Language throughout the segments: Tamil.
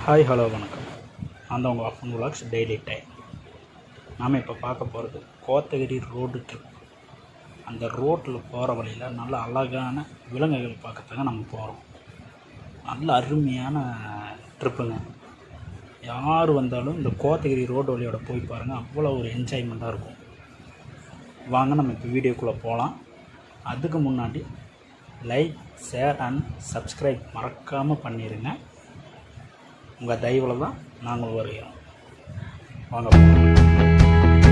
ஹாய் ஹலோ வணக்கம் நான் தான் உங்கள் அப்பன் விலாக்ஸ் டெய்லி டைம் நாம் இப்போ பார்க்க போகிறது கோத்தகிரி ரோடு ட்ரிப் அந்த ரோட்டில் போகிற வழியில் நல்ல அழகான விலங்குகள் பார்க்கறதுக்கு நம்ம போகிறோம் நல்ல அருமையான ட்ரிப்புங்க யார் வந்தாலும் இந்த கோத்தகிரி ரோடு வழியோட போய் பாருங்கள் அவ்வளோ ஒரு என்ஜாய்மெண்ட்டாக இருக்கும் வாங்க நம்ம இப்போ வீடியோக்குள்ளே போகலாம் அதுக்கு முன்னாடி லைக் ஷேர் அண்ட் சப்ஸ்கிரைப் மறக்காமல் பண்ணிடுங்க உங்கள் தயவில் தான் நாங்கள் வருகிறோம் வாங்க போகலாம்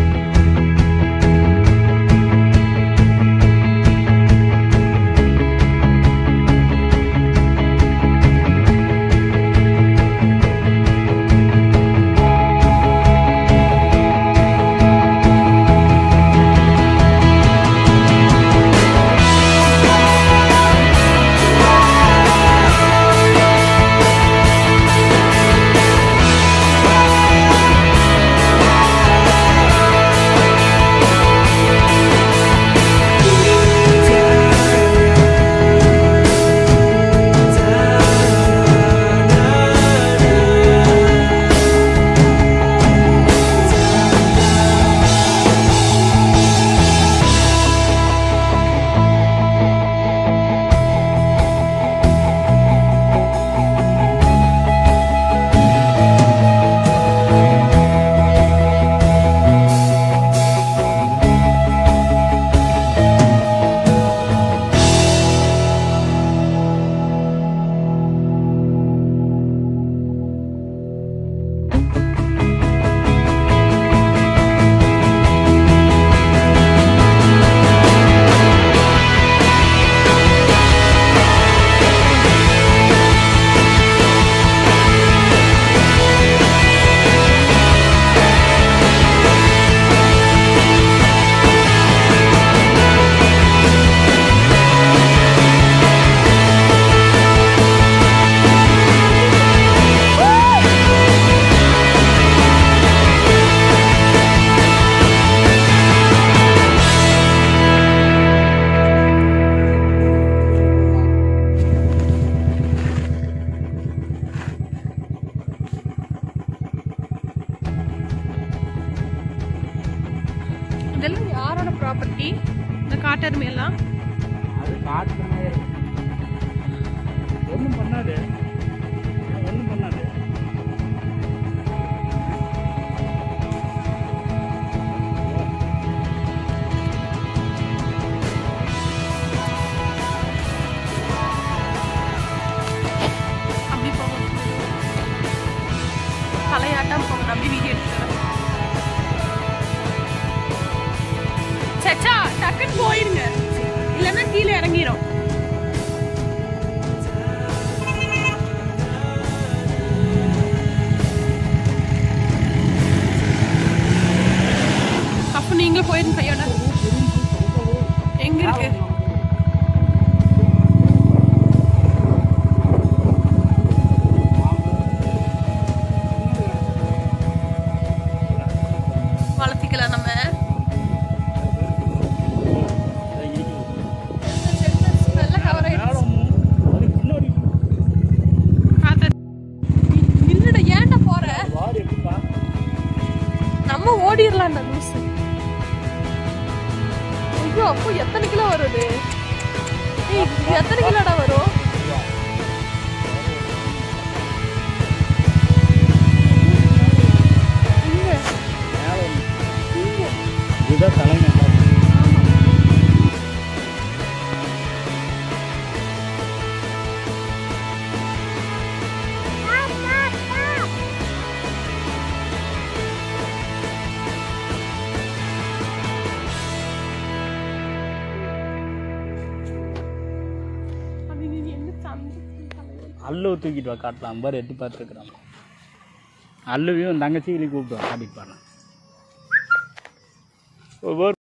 இதெல்லாம் யாரோட ப்ராப்பர்ட்டி இந்த காட்டெருமை எல்லாம் அது காட்டுமே ஒன்றும் பண்ணாது ஒன்றும் பண்ணாது அப்படி போகணும் தலையாட்டம் போகணும் அப்படி வீடியோ எடுத்துக்கிறேன் சச்சா டக்குன்னு போயிருங்க இல்லைன்னா கீழே இறங்கிரும் அப்ப நீங்களும் போயிருங்க கையோட எங்க இருக்கு வளர்த்திக்கலாம் நம்ம நல்லா கவர் ஆயிடுச்சு காத்து நின்னுட ஏன்டா போற நம்ம ஓடிடலாம்டா லூசு ஐயோ அப்போ எத்தனை கிலோ வருது ஏய் இது எத்தனை கிலோடா வரும் இங்க இங்க இதுதான் தலைமை அது நீ என்ன சந்தை தலைவர் அல்லு தூக்கிட்டு வா காட்டலாம் பாரு எட்டி பார்த்துருக்குறான் அல்லுவையும் தங்கச்சிகளையும் கூப்பிட்டு வா காட்டிட்டு பாருங்க ஒவ்வொரு